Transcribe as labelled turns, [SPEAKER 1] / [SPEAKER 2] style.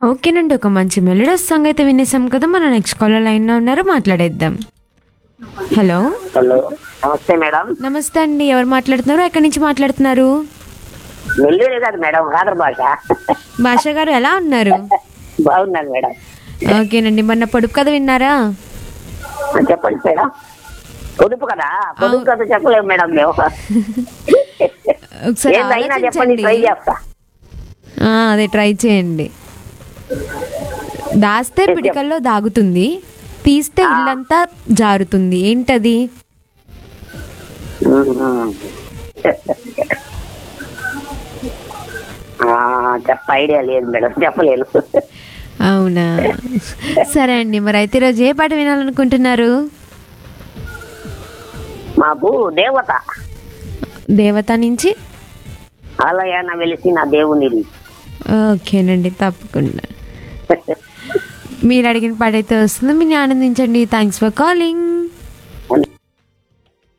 [SPEAKER 1] ఓకేనండి ఒక మంచి మెలోడస్ సాంగ్ అయితే వినేసాం కదా మన నెక్స్ట్ కాలర్ లైన్లో ఉన్నారు మాట్లాడేద్దాం హలో
[SPEAKER 2] హలో నమస్తే మేడం
[SPEAKER 1] నమస్తే అండి ఎవరు మాట్లాడుతున్నారు ఎక్కడి నుంచి మాట్లాడుతున్నారు
[SPEAKER 2] నెల్లూరు కాదు మేడం ఆంధ్ర భాష
[SPEAKER 1] భాష గారు ఎలా ఉన్నారు
[SPEAKER 2] బాగున్నాను మేడం
[SPEAKER 1] ఓకేనండి మొన్న పొడుపు కథ విన్నారా
[SPEAKER 2] ఆ, చెప్పండి మేడం పొదుపు కదా పొదుపు కదా చెప్పలేము మేడం మేము
[SPEAKER 1] ఒకసారి
[SPEAKER 2] ఏందైనా చెప్పండి
[SPEAKER 1] ఆలోచించండి
[SPEAKER 2] ట్రై చేస్తా
[SPEAKER 1] ఆ, అదే ట్రై చేయండి దాస్తే పిడికల్లో దాగుతుంది తీస్తే ఇల్లంతా జారుతుంది ఏంటది
[SPEAKER 2] ఆ, చెప్ప ఐడియా లేదు మేడం చెప్పలేను
[SPEAKER 1] అవునా సరే అండి మరి అయితే ఈరోజు ఏ పాట వినాలనుకుంటున్నారు
[SPEAKER 2] మాకు దేవత
[SPEAKER 1] దేవత నుంచి
[SPEAKER 2] ఆలయాన వెలిసిన దేవుని
[SPEAKER 1] ఓకేనండి తప్పకుండా మీరు అడిగిన పాట అయితే వస్తుంది మీరు ఆనందించండి థ్యాంక్స్ ఫర్ కాలింగ్